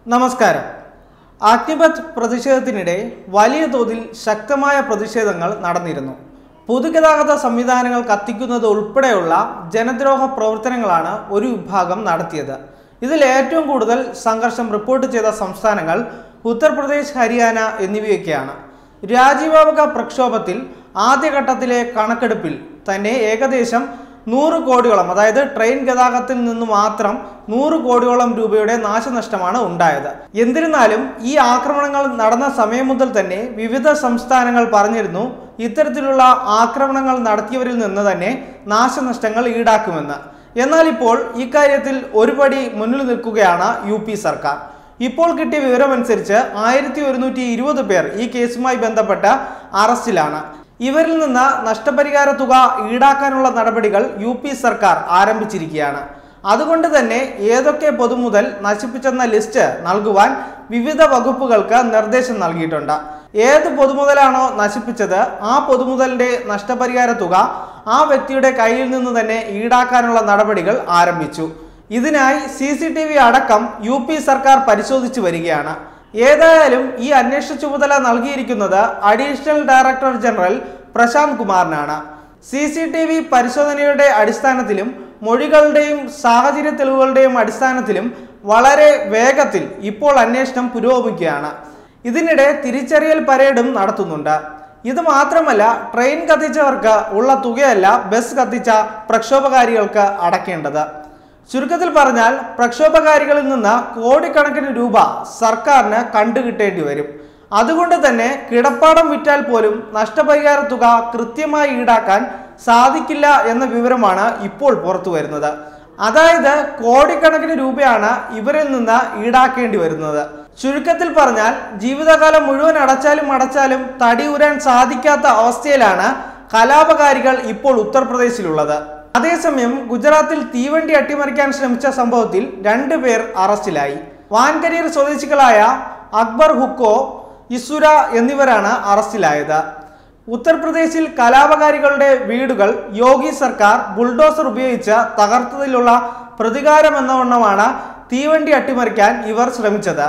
നമസ്കാരം അഗ്നിപത് പ്രതിഷേധത്തിനിടെ വലിയ തോതിൽ ശക്തമായ പ്രതിഷേധങ്ങൾ നടന്നിരുന്നു പൊതുഗതാഗത സംവിധാനങ്ങൾ കത്തിക്കുന്നത് ഉൾപ്പെടെയുള്ള ജനദ്രോഹ പ്രവർത്തനങ്ങളാണ് ഒരു വിഭാഗം നടത്തിയത് ഇതിൽ ഏറ്റവും കൂടുതൽ സംഘർഷം റിപ്പോർട്ട് ചെയ്ത സംസ്ഥാനങ്ങൾ ഉത്തർപ്രദേശ് ഹരിയാന എന്നിവയൊക്കെയാണ് രാജ്യവ്യാപക പ്രക്ഷോഭത്തിൽ ആദ്യഘട്ടത്തിലെ കണക്കെടുപ്പിൽ തന്നെ ഏകദേശം നൂറ് കോടിയോളം അതായത് ട്രെയിൻ ഗതാഗതത്തിൽ നിന്ന് മാത്രം നൂറ് കോടിയോളം രൂപയുടെ നാശനഷ്ടമാണ് ഉണ്ടായത് എന്നിരുന്നാലും ഈ ആക്രമണങ്ങൾ നടന്ന സമയം മുതൽ തന്നെ വിവിധ സംസ്ഥാനങ്ങൾ പറഞ്ഞിരുന്നു ഇത്തരത്തിലുള്ള ആക്രമണങ്ങൾ നടത്തിയവരിൽ നിന്ന് തന്നെ നാശനഷ്ടങ്ങൾ ഈടാക്കുമെന്ന് എന്നാൽ ഇപ്പോൾ ഇക്കാര്യത്തിൽ ഒരുപടി മുന്നിൽ നിൽക്കുകയാണ് യു പി സർക്കാർ ഇപ്പോൾ കിട്ടിയ വിവരമനുസരിച്ച് ആയിരത്തി ഒരുന്നൂറ്റി ഇരുപത് പേർ ഈ കേസുമായി ബന്ധപ്പെട്ട അറസ്റ്റിലാണ് ഇവരിൽ നിന്ന് നഷ്ടപരിഹാര തുക ഈടാക്കാനുള്ള നടപടികൾ യു പി സർക്കാർ ആരംഭിച്ചിരിക്കുകയാണ് അതുകൊണ്ട് തന്നെ ഏതൊക്കെ പൊതുമുതൽ നശിപ്പിച്ചെന്ന ലിസ്റ്റ് നൽകുവാൻ വിവിധ വകുപ്പുകൾക്ക് നിർദ്ദേശം നൽകിയിട്ടുണ്ട് ഏത് പൊതുമുതലാണോ നശിപ്പിച്ചത് ആ പൊതുമുതലിന്റെ നഷ്ടപരിഹാര തുക ആ വ്യക്തിയുടെ കയ്യിൽ നിന്ന് തന്നെ ഈടാക്കാനുള്ള നടപടികൾ ആരംഭിച്ചു ഇതിനായി സി സി ടി വി അടക്കം യു പി സർക്കാർ പരിശോധിച്ചു വരികയാണ് ഏതായാലും ഈ അന്വേഷണ ചുമതല നൽകിയിരിക്കുന്നത് അഡീഷണൽ ഡയറക്ടർ ജനറൽ പ്രശാന്ത് കുമാറിനാണ് സി സി ടി വി പരിശോധനയുടെ അടിസ്ഥാനത്തിലും മൊഴികളുടെയും സാഹചര്യ തെളിവുകളുടെയും അടിസ്ഥാനത്തിലും വളരെ വേഗത്തിൽ ഇപ്പോൾ അന്വേഷണം പുരോഗമിക്കുകയാണ് ഇതിനിടെ തിരിച്ചറിയൽ പരേഡും നടത്തുന്നുണ്ട് ഇത് മാത്രമല്ല ട്രെയിൻ കത്തിച്ചവർക്ക് ഉള്ള തുകയല്ല ബസ് കത്തിച്ച പ്രക്ഷോഭകാരികൾക്ക് അടക്കേണ്ടത് ചുരുക്കത്തിൽ പറഞ്ഞാൽ പ്രക്ഷോഭകാരികളിൽ നിന്ന് കോടിക്കണക്കിന് രൂപ സർക്കാരിന് കണ്ടുകിട്ടേണ്ടി വരും അതുകൊണ്ട് തന്നെ കിടപ്പാടം വിറ്റാൽ പോലും നഷ്ടപരിഹാര തുക കൃത്യമായി ഈടാക്കാൻ സാധിക്കില്ല എന്ന വിവരമാണ് ഇപ്പോൾ പുറത്തു വരുന്നത് അതായത് കോടിക്കണക്കിന് രൂപയാണ് ഇവരിൽ നിന്ന് ഈടാക്കേണ്ടി വരുന്നത് ചുരുക്കത്തിൽ പറഞ്ഞാൽ ജീവിതകാലം മുഴുവൻ അടച്ചാലും അടച്ചാലും തടി ഉരാൻ സാധിക്കാത്ത അവസ്ഥയിലാണ് കലാപകാരികൾ ഇപ്പോൾ ഉത്തർപ്രദേശിലുള്ളത് അതേസമയം ഗുജറാത്തിൽ തീവണ്ടി അട്ടിമറിക്കാൻ ശ്രമിച്ച സംഭവത്തിൽ രണ്ടുപേർ അറസ്റ്റിലായി വാൻകരിയർ സ്വദേശികളായ അക്ബർ ഹുക്കോ ഇസുര എന്നിവരാണ് അറസ്റ്റിലായത് ഉത്തർപ്രദേശിൽ കലാപകാരികളുടെ വീടുകൾ യോഗി സർക്കാർ ബുൾഡോസർ ഉപയോഗിച്ച് തകർത്തതിലുള്ള പ്രതികാരമെന്നവണ്ണമാണ് തീവണ്ടി അട്ടിമറിക്കാൻ ഇവർ ശ്രമിച്ചത്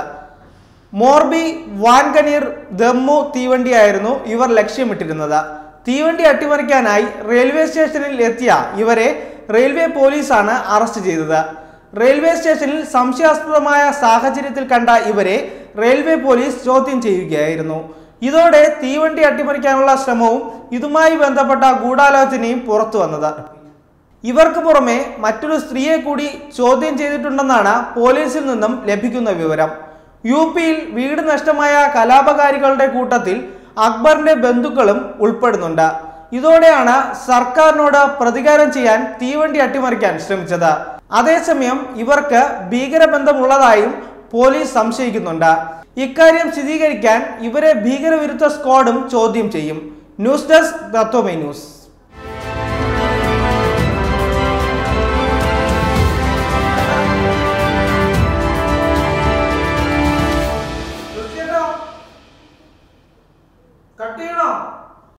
മോർബി വാൻകനീർ ദമ്മു തീവണ്ടിയായിരുന്നു ഇവർ ലക്ഷ്യമിട്ടിരുന്നത് തീവണ്ടി അട്ടിമറിക്കാനായി റെയിൽവേ സ്റ്റേഷനിൽ എത്തിയ ഇവരെ റെയിൽവേ പോലീസാണ് അറസ്റ്റ് ചെയ്തത് റെയിൽവേ സ്റ്റേഷനിൽ സംശയാസ്പദമായ സാഹചര്യത്തിൽ കണ്ട ഇവരെ റെയിൽവേ പോലീസ് ചോദ്യം ചെയ്യുകയായിരുന്നു ഇതോടെ തീവണ്ടി അട്ടിമറിക്കാനുള്ള ശ്രമവും ഇതുമായി ബന്ധപ്പെട്ട ഗൂഢാലോചനയും പുറത്തു വന്നത് ഇവർക്ക് പുറമെ മറ്റൊരു സ്ത്രീയെ കൂടി ചോദ്യം ചെയ്തിട്ടുണ്ടെന്നാണ് പോലീസിൽ നിന്നും ലഭിക്കുന്ന വിവരം യു പിയിൽ വീട് നഷ്ടമായ കലാപകാരികളുടെ കൂട്ടത്തിൽ അക്ബറിന്റെ ബന്ധുക്കളും ഉൾപ്പെടുന്നുണ്ട് ഇതോടെയാണ് സർക്കാരിനോട് പ്രതികാരം ചെയ്യാൻ തീവണ്ടി അട്ടിമറിക്കാൻ ശ്രമിച്ചത് അതേസമയം ഇവർക്ക് ഭീകരബന്ധമുള്ളതായും പോലീസ് സംശയിക്കുന്നുണ്ട് ഇക്കാര്യം സ്ഥിരീകരിക്കാൻ ഇവരെ ഭീകരവിരുദ്ധ സ്ക്വാഡും ചോദ്യം ചെയ്യും ന്യൂസ് ഡെസ്ക് തത്വമേ ന്യൂസ്